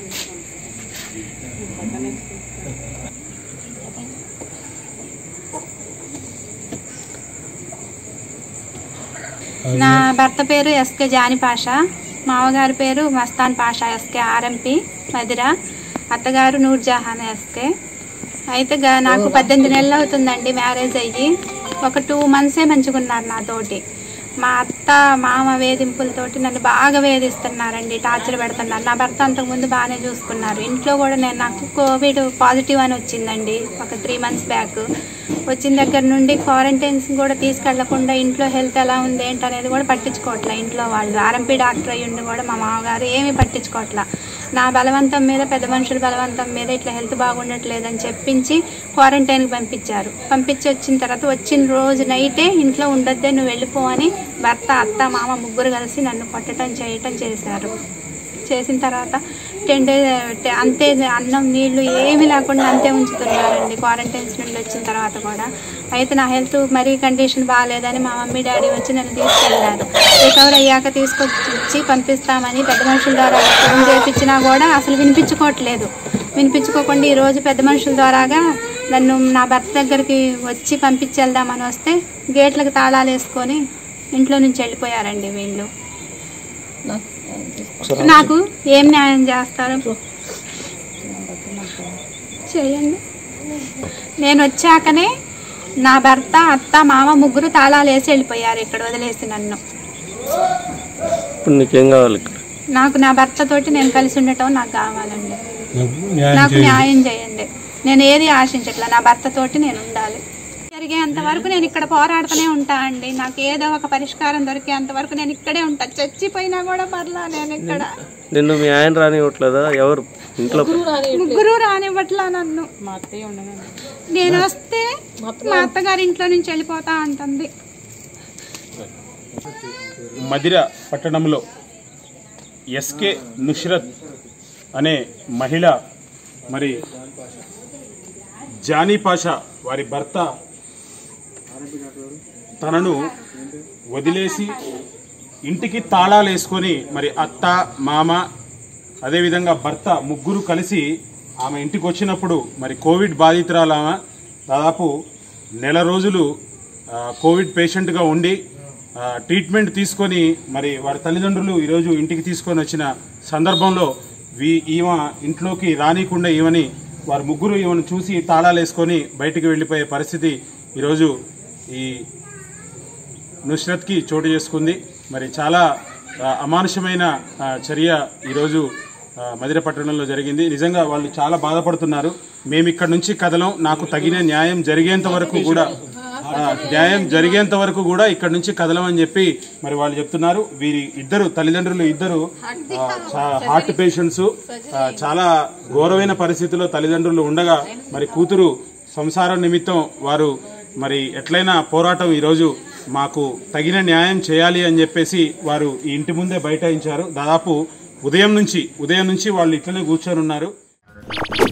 నా భర్త పేరు ఎస్కే జాని పాషా మామగారి పేరు మస్తాన్ పాషా ఎస్కే ఆర్ఎంపి మదిర అత్తగారు నూర్జహాన్ ఎస్కే అయితే గా- నాకు పద్దెనిమిది నెలలు అవుతుందండి మ్యారేజ్ అయ్యి ఒక టూ మంత్సే మంచుకున్నారు నాతోటి మా అత్త మామ వేధింపులతోటి నన్ను బాగా వేధిస్తున్నారండి టార్చర్ పెడుతున్నారు నా భర్త అంతకుముందు బాగానే చూసుకున్నారు ఇంట్లో కూడా నేను నాకు కోవిడ్ పాజిటివ్ అని వచ్చిందండి ఒక త్రీ మంత్స్ బ్యాక్ వచ్చిన దగ్గర నుండి క్వారంటైన్స్ కూడా తీసుకెళ్లకుండా ఇంట్లో హెల్త్ ఎలా ఉంది ఏంటి అనేది కూడా పట్టించుకోవట్లే ఇంట్లో వాళ్ళు ఆర్ఎంపీ డాక్టర్ అయ్యి ఉండి కూడా మా మామగారు ఏమీ పట్టించుకోవట్లా నా బలవంతం మీద పెద్ద మనుషుల బలవంతం మీద ఇట్లా హెల్త్ బాగుండట్లేదని చెప్పించి క్వారంటైన్కి పంపించారు పంపించి వచ్చిన తర్వాత వచ్చిన రోజు నైటే ఇంట్లో ఉండొద్దే నువ్వు వెళ్ళిపో అని భర్త అత్త మామ ముగ్గురు కలిసి నన్ను కొట్టడం చేయటం చేశారు చేసిన తర్వాత టెన్ డేస్ అంతే అన్నం నీళ్లు ఏమీ లేకుండా అంతే ఉంచుతున్నారండి క్వారంటైన్స్ నుండి వచ్చిన తర్వాత కూడా అయితే నా హెల్త్ మరీ కండిషన్ బాగాలేదని మా మమ్మీ డాడీ వచ్చి నన్ను తీసుకెళ్ళారు రికవర్ అయ్యాక తీసుకొచ్చి పంపిస్తామని పెద్ద మనుషుల ద్వారా ఫోన్ చేయించినా కూడా అసలు వినిపించుకోవట్లేదు వినిపించుకోకుండా ఈ రోజు పెద్ద మనుషుల ద్వారాగా నన్ను నా భర్త దగ్గరికి వచ్చి పంపించేద్దామని వస్తే గేట్లకు తాళాలు వేసుకొని ఇంట్లో నుంచి వెళ్ళిపోయారండి వీళ్ళు నాకు ఏం న్యాయం చేస్తారు చేయండి నేను వచ్చాకనే నా భర్త అత్త మామ ముగ్గురు తాళాలు వేసి వెళ్ళిపోయారు ఇక్కడ వదిలేసి నన్ను ఇప్పుడు నీకేం కావాలి ఇక్కడ నాకు నా భర్త తోటి నేను కలిసి ఉండటం నాకు కావాలండి న్యాయం నాకు చేయండి. న్యాయం చేయండి నేను ఏది ఆశించట్లా నా భర్త తోటి నేను ఉండాలి జరిగేంత వరకు నేను ఇక్కడ పోరాడుతూనే ఉంటా అండి నాకు ఏదో ఒక పరిష్కారం దొరికేంత వరకు నేను ఇక్కడే ఉంటా చచ్చిపోయినా కూడా పర్లా నేను ఇక్కడ నిన్ను మీ ఆయన రానివ్వట్లేదా ఎవరు ఇంట్లో ముగ్గురు రానివ్వట్లా నన్ను నేను వస్తే మా అత్తగారి ఇంట్లో నుంచి వెళ్ళిపోతా అంటుంది మదిర పట్టణంలో ఎస్కే నుష్రత్ అనే మహిళ మరి జానీ పాషా వారి భర్త తనను వదిలేసి ఇంటికి తాళాలు వేసుకొని మరి అత్త మామ అదేవిధంగా భర్త ముగ్గురు కలిసి ఆమె ఇంటికి వచ్చినప్పుడు మరి కోవిడ్ బాధితురాలు ఆమె దాదాపు నెల రోజులు ఆ, కోవిడ్ పేషెంట్గా ఉండి ఆ, ట్రీట్మెంట్ తీసుకొని మరి వారి తల్లిదండ్రులు ఈరోజు ఇంటికి తీసుకొని వచ్చిన సందర్భంలో వీ ఈమె ఇంట్లోకి రానికుండా ఈమెని వారు ముగ్గురు ఈమెను చూసి తాళాలు వేసుకొని బయటికి వెళ్ళిపోయే పరిస్థితి ఈరోజు ఈ నుస్రత్కి చోటు చేసుకుంది మరి చాలా ఆ, అమానుషమైన ఆ, చర్య ఈరోజు ఆ, మదిర పట్టణంలో జరిగింది నిజంగా వాళ్ళు చాలా బాధపడుతున్నారు మేము ఇక్కడ నుంచి కదలం నాకు తగిన న్యాయం జరిగేంత వరకు కూడా ఆ, న్యాయం జరిగేంత వరకు కూడా ఇక్కడ నుంచి కదలమని చెప్పి మరి వాళ్ళు చెప్తున్నారు వీరి ఇద్దరు తల్లిదండ్రులు ఇద్దరు ఆ, చా- హార్ట్ పేషెంట్స్ ఆ, చాలా ఘోరమైన పరిస్థితిలో తల్లిదండ్రులు ఉండగా మరి కూతురు సంసారం నిమిత్తం వారు మరి ఎట్లయినా పోరాటం ఈరోజు మాకు తగిన న్యాయం చేయాలి అని చెప్పేసి వారు ఈ ఇంటి ముందే బైఠాయించారు దాదాపు ఉదయం నుంచి ఉదయం నుంచి వాళ్ళు ఇట్లనే కూర్చొని ఉన్నారు